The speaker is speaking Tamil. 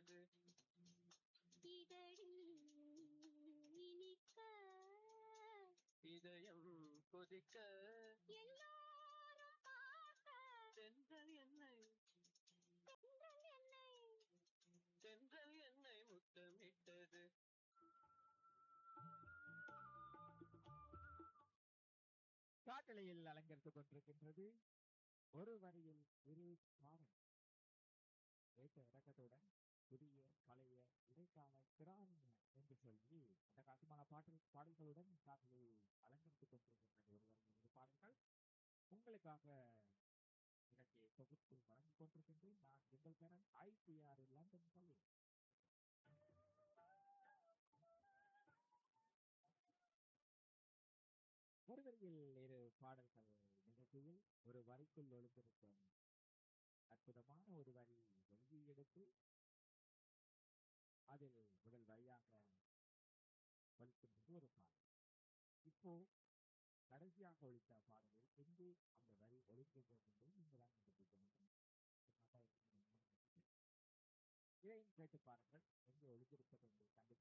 முத்தமிட்டது இதழில் இனிக்க இதயம் கொதிக்க எல்லோரும் பார்க்க தென்றல் என்னை தென்றல் என்னை தென்றல் என்னை முத்தமிட்டது காட்டலையில் அலங்கரித்துக் கொண்டிருக்கின்றது ஒரு வரியில் இரு பாடல் ஏற்ற இறக்கத்துடன் புதிய பழைய இடைக்கால பிராணிய என்று சொல்லி அந்த காட்டுமான பாடல் பாடல்களுடன் காட்டலை அலங்கரித்துக் கொண்டிருக்கின்றது ஒரு வரியில் இரு பாடல்கள் உங்களுக்காக எனக்கு தொகுத்து வழங்கிக் கொண்டிருக்கின்றேன் நான் உங்கள் பேரன் ஐபிஆர் லண்டன் பள்ளி ஒரு வரியில் இரு பாடல்கள் நிகழ்ச்சியில் ஒரு வரிக்குள் ஒளிந்திருக்கும் அற்புதமான ஒரு வரி வெளியே எடுத்து அதில் முதல் வரியாக ஒழிக்கின்றது ஒரு பாடல் இப்போ கடைசியாக ஒழித்த பாடலில் எங்கு அந்த வரி ஒழிக்கின்றது என்பதை நீங்கள் தான் கண்டுபிடிக்க வேண்டும் இதையும் கேட்டு பாருங்கள் எங்கே ஒழித்திருப்பது என்று கண்டுபிடிக்க